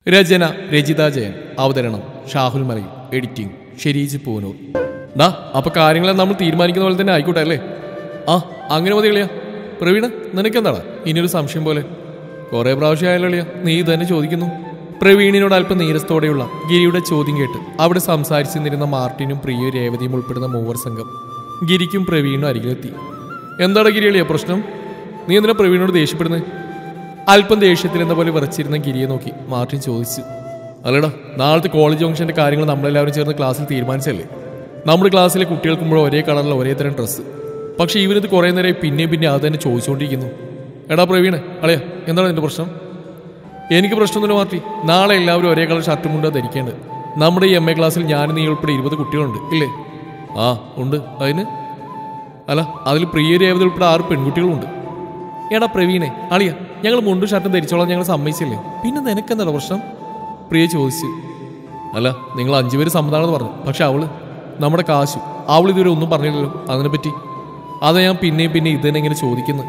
രചന രജിത ജയൻ അവതരണം ഷാഹുൽ മലയിൽ എഡിറ്റിംഗ് ഷെരീജ് പൂനൂർ ഡാ അപ്പൊ കാര്യങ്ങളെ നമ്മൾ തീരുമാനിക്കുന്ന പോലെ തന്നെ ആയിക്കോട്ടെ അല്ലേ ആ അങ്ങനെ മതി എളിയ പ്രവീണ നിനക്കെന്താടാ ഇനിയൊരു സംശയം പോലെ കുറെ പ്രാവശ്യം ആയാലും എളിയ നീ ഇത് തന്നെ ചോദിക്കുന്നു പ്രവീണിനോട് അല്പം നീരസത്തോടെയുള്ള ഗിരിയുടെ ചോദ്യം കേട്ട് അവിടെ സംസാരിച്ചു നിന്നിരുന്ന മാർട്ടിനും പ്രിയയും രേവതിയും ഉൾപ്പെടുന്ന മൂവർ സംഘം ഗിരിക്കും പ്രവീണും അരികിലെത്തി എന്താടാ ഗിരി എളിയ പ്രശ്നം നീ എന്തിനാ പ്രവീണിനോട് ദേഷ്യപ്പെടുന്നത് അല്പം ദേഷ്യത്തിൽ എന്ന പോലെ വിറച്ചിരുന്ന ഗിരിയെ നോക്കി മാർട്ടിൻ ചോദിച്ചു അല്ലടാ നാളത്തെ കോളേജ് ജംഗ്ഷന്റെ കാര്യങ്ങൾ നമ്മളെല്ലാവരും ചേർന്ന് ക്ലാസ്സിൽ തീരുമാനിച്ചല്ലേ നമ്മുടെ ക്ലാസ്സിലെ കുട്ടികൾക്ക് മുഴുവൻ ഒരേ കളറിലെ ഒരേ തരം ഡ്രസ്സ് പക്ഷെ ഇവരിത് കുറേ നേരമായി പിന്നെയും പിന്നെ അത് തന്നെ ചോദിച്ചുകൊണ്ടിരിക്കുന്നു എടാ പ്രവീണ് അളയാ എന്താണ് നിന്റെ പ്രശ്നം എനിക്ക് പ്രശ്നമൊന്നുമില്ല മാർട്ടി നാളെ എല്ലാവരും ഒരേ കളർ ഷർട്ടും മുണ്ടോ ധരിക്കേണ്ടത് നമ്മുടെ ഈ എം എ ക്ലാസ്സിൽ ഞാനും നീ ഉൾപ്പെടെ ഇരുപത് കുട്ടികളുണ്ട് ഇല്ലേ ആ ഉണ്ട് അതിന് അല്ല അതിൽ പ്രിയ രേവതി ഉൾപ്പെടെ ആറ് പെൺകുട്ടികളുമുണ്ട് എടാ പ്രവീണെ അളിയ ഞങ്ങൾ മുണ്ടും ഷർട്ടും ധരിച്ചോളാം ഞങ്ങൾ സമ്മതിച്ചില്ലേ പിന്നെ നിനക്കെന്താ പ്രശ്നം പ്രിയ ചോദിച്ചു അല്ല നിങ്ങൾ അഞ്ചുപേര് സമ്മതാണെന്ന് പറഞ്ഞു പക്ഷെ അവള് നമ്മുടെ കാശു അവൾ ഇതുവരെ ഒന്നും പറഞ്ഞില്ലല്ലോ അതിനെപ്പറ്റി അതാ ഞാൻ പിന്നെയും പിന്നെ ഇത് തന്നെ ഇങ്ങനെ ചോദിക്കുന്നത്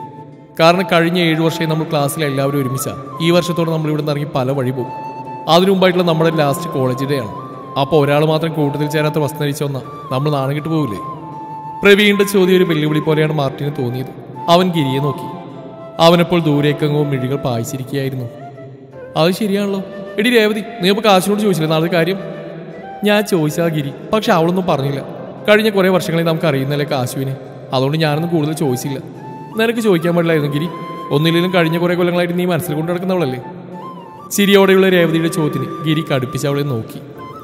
കാരണം കഴിഞ്ഞ ഏഴ് വർഷമായി നമ്മൾ ക്ലാസ്സിൽ എല്ലാവരും ഒരുമിച്ചാ ഈ വർഷത്തോടെ നമ്മൾ ഇവിടെ നിന്ന് ഇറങ്ങി പല വഴി പോകും അതിനു മുമ്പായിട്ടുള്ള നമ്മുടെ ലാസ്റ്റ് കോളേജ് ഡേ ആണ് അപ്പോൾ ഒരാൾ മാത്രം കൂട്ടത്തിൽ ചേരാത്ത വസ്തു ധരിച്ചു വന്നാൽ നമ്മൾ നാണം കിട്ടു പോകില്ലേ പ്രവീണിന്റെ ചോദ്യം ഒരു വെല്ലുവിളി പോലെയാണ് മാർട്ടിന് തോന്നിയത് അവൻ ഗിരിയെ നോക്കി അവനപ്പോൾ ദൂരേക്കെങ്ങോ മിഴികൾ പായിച്ചിരിക്കുകയായിരുന്നു അത് ശരിയാണല്ലോ എടി രേവതി നീ ഇപ്പോൾ കാശിനോട് ചോദിച്ചില്ലേ നാളെ കാര്യം ഞാൻ ചോദിച്ചാ ഗിരി പക്ഷെ അവളൊന്നും പറഞ്ഞില്ല കഴിഞ്ഞ കുറേ വർഷങ്ങളായി നമുക്ക് അറിയുന്നല്ലേ കാശുവിനെ അതുകൊണ്ട് ഞാനൊന്നും കൂടുതൽ ചോദിച്ചില്ല നിനക്ക് ചോദിക്കാൻ പാടില്ലായിരുന്നു ഗിരി ഒന്നില്ലെങ്കിലും കഴിഞ്ഞ കുറേ കൊല്ലങ്ങളായിട്ട് നീ മനസ്സിൽ കൊണ്ടു നടക്കുന്നവളല്ലേ ചിരിയോടെയുള്ള രേവതിയുടെ ചോദ്യത്തിന് ഗിരി കടുപ്പിച്ച് അവളെ നോക്കി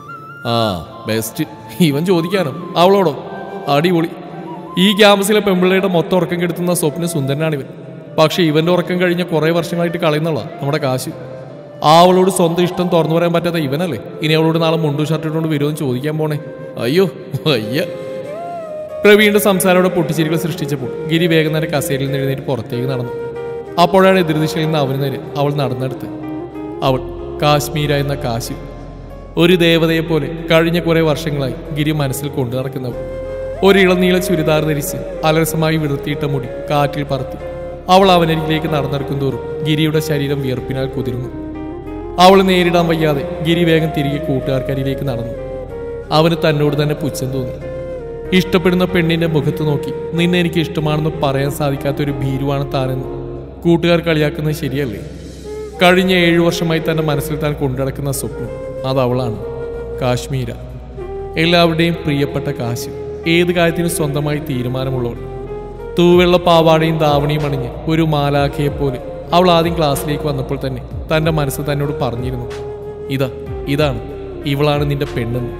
ആ ബെസ്റ്റ് ഇവൻ ചോദിക്കാനോ അവളോടോ അടിപൊളി ഈ ക്യാമ്പസിലെ പെമ്പിള്ളയുടെ മൊത്തം ഉറക്കം കെടുത്തുന്ന സ്വപ്ന സുന്ദരനാണ് ഇവൻ പക്ഷെ ഇവന്റെ ഉറക്കം കഴിഞ്ഞ കുറേ വർഷങ്ങളായിട്ട് കളയുന്നുള്ള നമ്മുടെ കാശ് ആ അവളോട് സ്വന്തം ഇഷ്ടം തുറന്നു പറയാൻ പറ്റാത്ത ഇവനല്ലേ ഇനി അവളോട് നാളെ മുണ്ടു ഷർട്ട് ഇട്ടുകൊണ്ട് വരുമെന്ന് ചോദിക്കാൻ പോണേ അയ്യോ അയ്യ പ്രവീണിന്റെ സംസാരത്തോടെ പൊട്ടിച്ചിരികൾ സൃഷ്ടിച്ചപ്പോൾ ഗിരി വേഗം നേരെ കസേരയിൽ നിന്ന് എഴുന്നേറ്റ് പുറത്തേക്ക് നടന്നു അപ്പോഴാണ് എതിർദിശയിൽ നിന്ന് അവന് നേരെ അവൾ നടന്നെടുത്ത് അവൾ കാശ്മീര എന്ന കാശ് ഒരു ദേവതയെ പോലെ കഴിഞ്ഞ കുറെ വർഷങ്ങളായി ഗിരി മനസ്സിൽ കൊണ്ടു നടക്കുന്നവൾ ഒരു ഇളനീള ചുരിദാർ ധരിച്ച് അലസമായി വിടർത്തിയിട്ട മുടി കാറ്റിൽ പറത്തി അവൾ അവനരികിലേക്ക് നടന്നെടുക്കും തോറും ഗിരിയുടെ ശരീരം വിയർപ്പിനാൽ കുതിരുന്നു അവൾ നേരിടാൻ വയ്യാതെ ഗിരി വേഗം തിരികെ കൂട്ടുകാർക്കരിയിലേക്ക് നടന്നു അവന് തന്നോട് തന്നെ പുച്ഛം തോന്നി ഇഷ്ടപ്പെടുന്ന പെണ്ണിന്റെ മുഖത്ത് നോക്കി നിന്നെ എനിക്ക് ഇഷ്ടമാണെന്ന് പറയാൻ സാധിക്കാത്ത ഒരു ഭീരുവാണ് താനെന്ന് കൂട്ടുകാർ കളിയാക്കുന്നത് ശരിയല്ലേ കഴിഞ്ഞ ഏഴു വർഷമായി തന്റെ മനസ്സിൽ താൻ കൊണ്ടുനടക്കുന്ന സ്വപ്നം അത് അവളാണ് കാശ്മീര എല്ലാവരുടെയും പ്രിയപ്പെട്ട കാശ് ഏത് കാര്യത്തിനും സ്വന്തമായി തീരുമാനമുള്ളവൾ തൂവെള്ള പാവാടയും ദാവണിയും അണിഞ്ഞ് ഒരു മാലാഖയെ പോലെ അവൾ ആദ്യം ക്ലാസ്സിലേക്ക് വന്നപ്പോൾ തന്നെ തന്റെ മനസ്സ് തന്നോട് പറഞ്ഞിരുന്നു ഇതാ ഇതാണ് ഇവളാണ് നിന്റെ പെണ്ണെന്ന്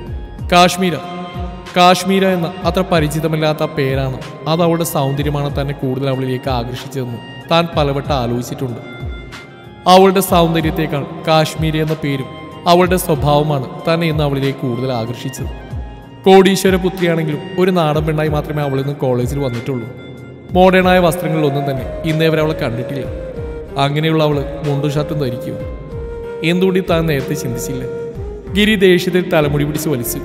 കാശ്മീര കാശ്മീര എന്ന അത്ര പരിചിതമല്ലാത്ത ആ പേരാണ് അത് അവളുടെ സൗന്ദര്യമാണ് തന്നെ കൂടുതൽ അവളിലേക്ക് ആകർഷിച്ചതെന്ന് താൻ പലവട്ടം ആലോചിച്ചിട്ടുണ്ട് അവളുടെ സൗന്ദര്യത്തെക്കാൾ കാശ്മീരി എന്ന പേരും അവളുടെ സ്വഭാവമാണ് തന്നെ ഇന്ന് അവളിലേക്ക് കൂടുതൽ ആകർഷിച്ചത് കോടീശ്വര പുത്രിയാണെങ്കിലും ഒരു നാടൻ പെണ്ണായി മാത്രമേ അവളിൽ നിന്ന് കോളേജിൽ വന്നിട്ടുള്ളൂ മോഡേണായ വസ്ത്രങ്ങളിലൊന്നും തന്നെ ഇന്നേ വരെ അവളെ കണ്ടിട്ടില്ല അങ്ങനെയുള്ള അവള് മുണ്ടും ഷർട്ടും ധരിക്കുമോ എന്തുകൊണ്ട് ഈ താൻ നേരത്തെ ചിന്തിച്ചില്ല ഗിരി ദേഷ്യത്തിൽ തലമുടി പിടിച്ച് വലിച്ചു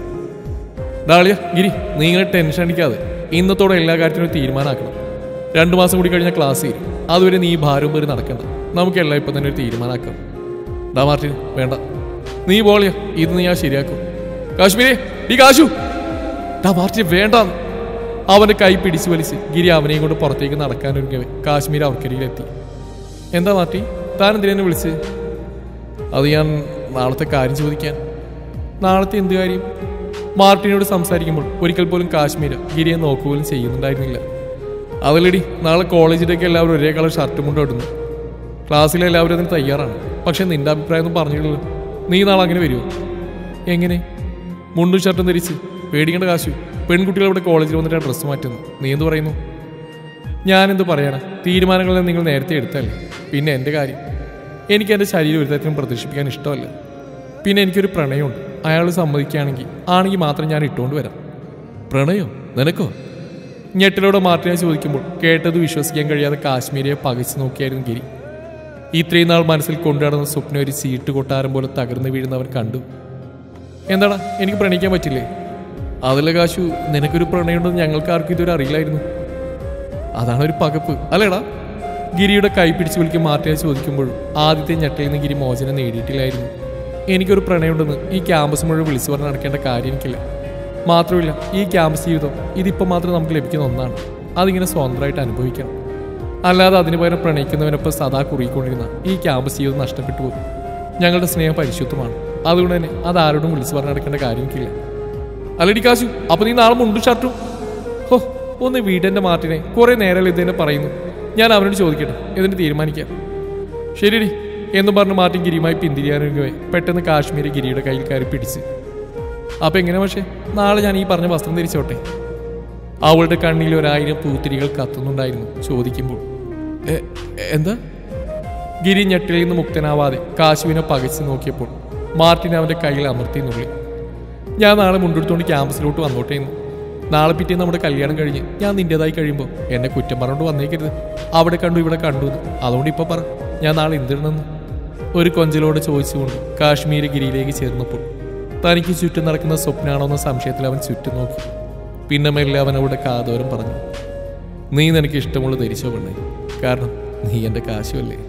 ഡാളിയ ഗിരി നീ ഇങ്ങനെ ടെൻഷൻ അടിക്കാതെ ഇന്നത്തോടെ എല്ലാ കാര്യത്തിനും ഒരു തീരുമാനമാക്കണം രണ്ടു മാസം കൂടി കഴിഞ്ഞാൽ ക്ലാസ് തീരും അതുവരെ നീ ഈ ഭാരവും പേര് നടക്കണ്ട നമുക്കെല്ലാം ഇപ്പം തന്നെ ഒരു തീരുമാനമാക്കാം ഡാ മാർട്ടിൻ വേണ്ട നീ പോളിയ ഇത് നീ ഞാൻ ശരിയാക്കും കാശ്മീരെ ഈ കാശു ഡാ മാർട്ടിൻ വേണ്ട അവന്റെ കൈ പിടിച്ചു വലിച്ച് ഗിരി അവനെയും കൊണ്ട് പുറത്തേക്ക് നടക്കാനൊരുങ്ങവേ കാശ്മീർ അവർക്കരികിലെത്തി എന്താ മാർട്ടി താൻ എന്തിനെ വിളിച്ച് അത് ഞാൻ നാളത്തെ കാര്യം ചോദിക്കാൻ നാളത്തെ എന്ത് കാര്യം മാർട്ടിനോട് സംസാരിക്കുമ്പോൾ ഒരിക്കൽ പോലും കാശ്മീർ ഗിരിയെ നോക്കുപോലും ചെയ്യുന്നുണ്ടായിരുന്നില്ല അതല്ലടി നാളെ കോളേജിലേക്ക് എല്ലാവരും ഒരേ കളർ ഷർട്ടും കൊണ്ടും ഇടുന്നു ക്ലാസ്സിലെ എല്ലാവരും അതിന് തയ്യാറാണ് പക്ഷെ നിന്റെ അഭിപ്രായം ഒന്നും പറഞ്ഞില്ലല്ലോ നീ നാളെ അങ്ങനെ വരുമോ എങ്ങനെ മുണ്ടും ഷർട്ടും ധരിച്ച് പേടിക്കേണ്ട കാശു പെൺകുട്ടികൾ ഇവിടെ കോളേജിൽ വന്നിട്ട് ഡ്രസ്സ് മാറ്റുന്നു നീ എന്ത് പറയുന്നു ഞാനെന്ത് പറയാനാ തീരുമാനങ്ങളെല്ലാം നിങ്ങൾ നേരത്തെ എടുത്തല്ലേ പിന്നെ എൻ്റെ കാര്യം എനിക്ക് എൻ്റെ ശരീരം ഒരു തരത്തിലും പ്രദർശിപ്പിക്കാൻ ഇഷ്ടമല്ല പിന്നെ എനിക്കൊരു പ്രണയമുണ്ട് അയാൾ സമ്മതിക്കുകയാണെങ്കിൽ ആണെങ്കിൽ മാത്രം ഞാൻ ഇട്ടുകൊണ്ട് വരാം പ്രണയോ നിനക്കോ ഞെട്ടിലോടെ മാർട്ടിനെ ചോദിക്കുമ്പോൾ കേട്ടത് വിശ്വസിക്കാൻ കഴിയാതെ കാശ്മീരിയെ പകച്ചു നോക്കിയായിരുന്നു ഗിരി ഇത്രയും നാൾ മനസ്സിൽ കൊണ്ടുനടന്ന സ്വപ്നം ഒരു ചീട്ട് കൊട്ടാരം പോലെ തകർന്നു വീഴുന്നവൻ കണ്ടു എന്താടാ എനിക്ക് പ്രണയിക്കാൻ പറ്റില്ലേ അതല്ല കാശു നിനക്കൊരു പ്രണയമുണ്ടെന്ന് ഞങ്ങൾക്ക് ആർക്കും ഇതുവരെ അറിയില്ലായിരുന്നു അതാണ് ഒരു പകപ്പ് അല്ലേടാ ഗിരിയുടെ കൈ പിടിച്ച് വിളിക്കും മാർട്ടിനെ ചോദിക്കുമ്പോഴും ആദ്യത്തെ ഞെട്ടയിൽ നിന്ന് ഗിരി മോചനം നേടിയിട്ടില്ലായിരുന്നു എനിക്കൊരു പ്രണയമുണ്ടെന്ന് ഈ ക്യാമ്പസ് മുഴുവൻ വിളിച്ചു പറഞ്ഞ് നടക്കേണ്ട കാര്യം എനിക്കില്ല മാത്രമല്ല ഈ ക്യാമ്പസ് ജീവിതം ഇതിപ്പോൾ മാത്രം നമുക്ക് ലഭിക്കുന്ന ഒന്നാണ് അതിങ്ങനെ സ്വതന്ത്രമായിട്ട് അനുഭവിക്കണം അല്ലാതെ അതിന് പകരം പ്രണയിക്കുന്നവനൊപ്പം സദാ കുറിക്കൊണ്ടിരുന്ന ഈ ക്യാമ്പസ് ജീവിതം നഷ്ടപ്പെട്ടു പോകും ഞങ്ങളുടെ സ്നേഹം പരിശുദ്ധമാണ് അതുകൊണ്ട് തന്നെ അത് ആരോടും വിളിച്ചു പറഞ്ഞ് നടക്കേണ്ട കാര്യം എനിക്കില്ല അല്ലടി കാശു അപ്പൊ നീ നാളെ മുണ്ടും ഷർട്ടും ഹോ ഒന്ന് വീടെന്റെ മാർട്ടിനെ കുറെ നേരം ഇതന്നെ പറയുന്നു ഞാൻ അവനോട് ചോദിക്കട്ടെ എന്നിട്ട് തീരുമാനിക്കാം ശരിയടി എന്ന് പറഞ്ഞ് മാർട്ടിൻ ഗിരിയുമായി പിന്തിരിയാനൊരുങ്ങവേ പെട്ടെന്ന് കാശ്മീരി ഗിരിയുടെ കയ്യിൽ കയറി പിടിച്ച് അപ്പൊ എങ്ങനെ പക്ഷേ നാളെ ഞാൻ ഈ പറഞ്ഞ വസ്ത്രം ധരിച്ചോട്ടെ അവളുടെ കണ്ണിൽ ഒരായിരം പൂത്തിരികൾ കത്തുന്നുണ്ടായിരുന്നു ചോദിക്കുമ്പോൾ "എ- എന്താ ഗിരി ഞെട്ടിൽ നിന്ന് മുക്തനാവാതെ കാശുവിനെ പകച്ചു നോക്കിയപ്പോൾ മാർട്ടിൻ അവന്റെ കയ്യിൽ അമർത്തി നുള്ളി ഞാൻ നാളെ മുണ്ടെടുത്തുകൊണ്ട് ക്യാമ്പസിലോട്ട് വന്നോട്ടെ എന്ന് നാളെ പിറ്റേ നമ്മുടെ കല്യാണം കഴിഞ്ഞ് ഞാൻ നിന്റേതായി കഴിയുമ്പോൾ എന്നെ കുറ്റം പറഞ്ഞുകൊണ്ട് വന്നേക്കരുത് അവിടെ കണ്ടു ഇവിടെ കണ്ടു എന്ന് അതുകൊണ്ട് ഇപ്പൊ പറ ഞാൻ നാളെ എന്തിടണമെന്ന് ഒരു കൊഞ്ചലോട് ചോദിച്ചുകൊണ്ട് കാശ്മീരി ഗിരിയിലേക്ക് ചേർന്നപ്പോൾ തനിക്ക് ചുറ്റും നടക്കുന്ന സ്വപ്നാണോ എന്ന സംശയത്തിൽ അവൻ ചുറ്റും നോക്കി പിന്നെ മെല്ലെ അവൻ അവിടെ കാതോരം പറഞ്ഞു നീ നിനക്ക് ഇഷ്ടമുള്ള ധരിച്ചോ പെണ്ണേ കാരണം നീ എൻ്റെ കാശുമല്ലേ